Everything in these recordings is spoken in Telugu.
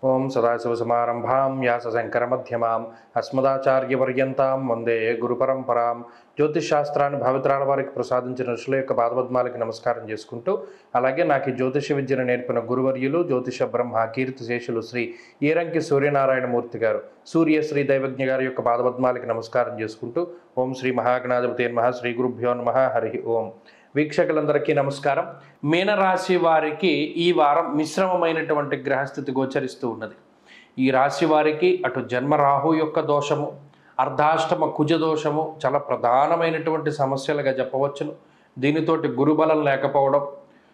ఓం సదాశివసమారంభాం వ్యాసశంకరమధ్యమాం అస్మదాచార్యపర్యంతాం వందే గురుపరంపరాం జ్యోతిష్ శాస్త్రాన్ని భావితరాల వారికి ప్రసాదించిన ఋషుల యొక్క పాదపద్మాలకి నమస్కారం చేసుకుంటూ అలాగే నాకు ఈ జ్యోతిష విద్యను నేర్పిన గురువర్యులు జ్యోతిష బ్రహ్మ కీర్తి శేషులు శ్రీ ఈరంకి సూర్యనారాయణమూర్తి గారు సూర్య శ్రీ దైవజ్ఞ గారి యొక్క పాదపద్మాలకి నమస్కారం చేసుకుంటూ ఓం శ్రీ మహాగణాధిపతి నమః శ్రీ గురుభ్యో నమ హరి ఓం వీక్షకులందరికీ నమస్కారం మీనరాశి వారికి ఈ వారం మిశ్రమమైనటువంటి గ్రహస్థితి గోచరిస్తూ ఉన్నది ఈ రాశి వారికి అటు జన్మ రాహు యొక్క దోషము అర్ధాష్టమ కుజ దోషము చాలా ప్రధానమైనటువంటి సమస్యలుగా చెప్పవచ్చును దీనితోటి గురుబలం లేకపోవడం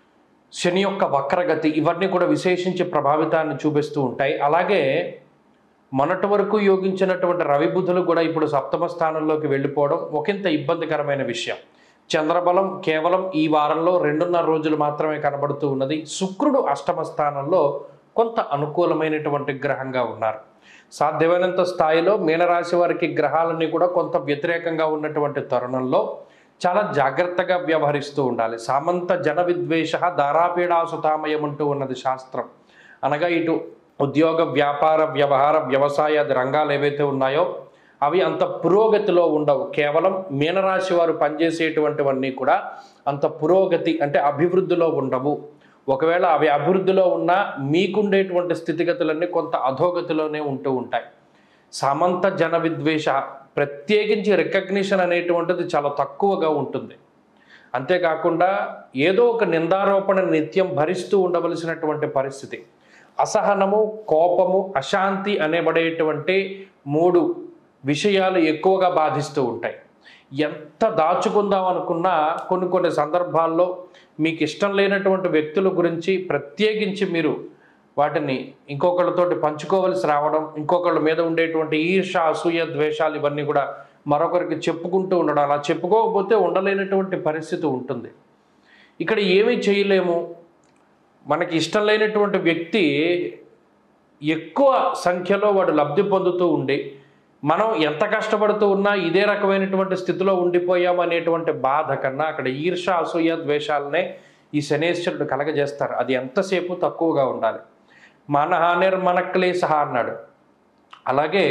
శని యొక్క వక్రగతి ఇవన్నీ కూడా విశేషించి ప్రభావితాన్ని చూపిస్తూ ఉంటాయి అలాగే మొన్నటి వరకు యోగించినటువంటి రవి బుధులు కూడా ఇప్పుడు సప్తమ స్థానంలోకి వెళ్ళిపోవడం ఒకంత ఇబ్బందికరమైన విషయం చంద్రబలం కేవలం ఈ వారంలో రెండున్నర రోజులు మాత్రమే కనబడుతూ ఉన్నది శుక్రుడు అష్టమ స్థానంలో కొంత అనుకూలమైనటువంటి గ్రహంగా ఉన్నారు సాధ్యమైనంత స్థాయిలో మీనరాశి వారికి గ్రహాలన్నీ కూడా కొంత వ్యతిరేకంగా ఉన్నటువంటి తరుణంలో చాలా జాగ్రత్తగా వ్యవహరిస్తూ ఉండాలి సామంత జన విద్వేష దారాపీడాసుతామయం అంటూ ఉన్నది శాస్త్రం అనగా ఇటు ఉద్యోగ వ్యాపార వ్యవహార వ్యవసాయాది రంగాలు ఏవైతే ఉన్నాయో అవి అంత పురోగతిలో ఉండవు కేవలం మీనరాశి వారు పనిచేసేటువంటివన్నీ కూడా అంత పురోగతి అంటే అభివృద్ధిలో ఉండవు ఒకవేళ అవి అభివృద్ధిలో ఉన్నా మీకుండేటువంటి స్థితిగతులన్నీ కొంత అధోగతిలోనే ఉంటూ ఉంటాయి సమంత జన విద్వేష ప్రత్యేకించి రికగ్నిషన్ అనేటువంటిది చాలా తక్కువగా ఉంటుంది అంతేకాకుండా ఏదో ఒక నిందారోపణ నిత్యం భరిస్తూ ఉండవలసినటువంటి పరిస్థితి అసహనము కోపము అశాంతి అనేబడేటువంటి మూడు విషయాలు ఎక్కువగా బాధిస్తూ ఉంటాయి ఎంత దాచుకుందాం అనుకున్నా కొన్ని కొన్ని సందర్భాల్లో మీకు ఇష్టం లేనటువంటి వ్యక్తుల గురించి ప్రత్యేకించి మీరు వాటిని ఇంకొకళ్ళతోటి పంచుకోవలసి రావడం ఇంకొకళ్ళ మీద ఉండేటువంటి ఈర్ష అసూయ ద్వేషాలు ఇవన్నీ కూడా మరొకరికి చెప్పుకుంటూ ఉండడం అలా చెప్పుకోకపోతే ఉండలేనటువంటి పరిస్థితి ఉంటుంది ఇక్కడ ఏమీ చేయలేము మనకి ఇష్టం లేనటువంటి వ్యక్తి ఎక్కువ సంఖ్యలో వాడు లబ్ధి పొందుతూ ఉండి మనం ఎంత కష్టపడుతూ ఉన్నా ఇదే రకమైనటువంటి స్థితిలో ఉండిపోయాం అనేటువంటి బాధ కన్నా అక్కడ ఈర్ష అసూయ ద్వేషాలనే ఈ శనేశ్వరుడు కలగజేస్తారు అది ఎంతసేపు తక్కువగా ఉండాలి మనహానిర్మన క్లేశ అన్నాడు అలాగే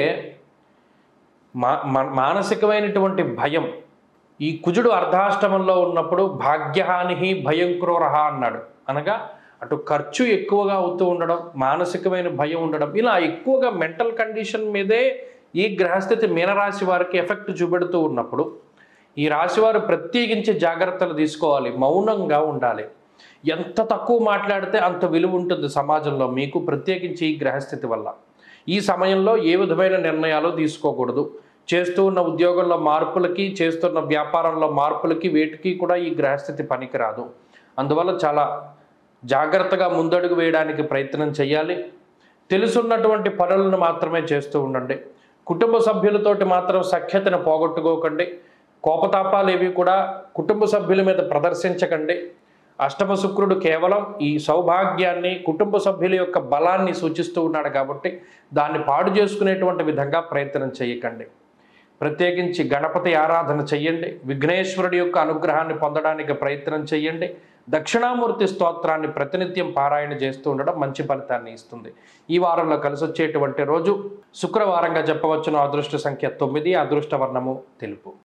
మా మా- మానసికమైనటువంటి భయం ఈ కుజుడు అర్ధాష్టమంలో ఉన్నప్పుడు భాగ్యహాని భయం క్రూరహ అన్నాడు అనగా అటు ఖర్చు ఎక్కువగా అవుతూ ఉండడం మానసికమైన భయం ఉండడం ఇలా ఎక్కువగా మెంటల్ కండిషన్ మీదే ఈ గ్రహస్థితి మీనరాశి వారికి ఎఫెక్ట్ చూపెడుతూ ఉన్నప్పుడు ఈ రాశివారు ప్రత్యేకించి జాగ్రత్తలు తీసుకోవాలి మౌనంగా ఉండాలి ఎంత తక్కువ మాట్లాడితే అంత విలువ ఉంటుంది సమాజంలో మీకు ప్రత్యేకించి ఈ గ్రహస్థితి వల్ల ఈ సమయంలో ఏ విధమైన నిర్ణయాలు తీసుకోకూడదు చేస్తూ ఉన్న ఉద్యోగంలో మార్పులకి చేస్తున్న వ్యాపారంలో మార్పులకి వేటికి కూడా ఈ గ్రహస్థితి పనికిరాదు అందువల్ల చాలా జాగ్రత్తగా ముందడుగు వేయడానికి ప్రయత్నం చేయాలి తెలుసున్నటువంటి పనులను మాత్రమే చేస్తూ ఉండండి కుటుంబ సభ్యులతోటి మాత్రం సఖ్యతను పోగొట్టుకోకండి కోపతాపాలు ఏవి కూడా కుటుంబ సభ్యుల మీద ప్రదర్శించకండి అష్టమ శుక్రుడు కేవలం ఈ సౌభాగ్యాన్ని కుటుంబ సభ్యుల యొక్క బలాన్ని సూచిస్తూ ఉన్నాడు కాబట్టి దాన్ని పాడు చేసుకునేటువంటి విధంగా ప్రయత్నం చేయకండి ప్రత్యేకించి గణపతి ఆరాధన చెయ్యండి విఘ్నేశ్వరుడి యొక్క అనుగ్రహాన్ని పొందడానికి ప్రయత్నం చేయండి దక్షిణామూర్తి స్తోత్రాన్ని ప్రతినిత్యం పారాయణ చేస్తూ ఉండడం మంచి ఫలితాన్ని ఇస్తుంది ఈ వారంలో కలిసి వచ్చేటువంటి రోజు శుక్రవారంగా చెప్పవచ్చును అదృష్ట సంఖ్య తొమ్మిది అదృష్ట వర్ణము తెలుపు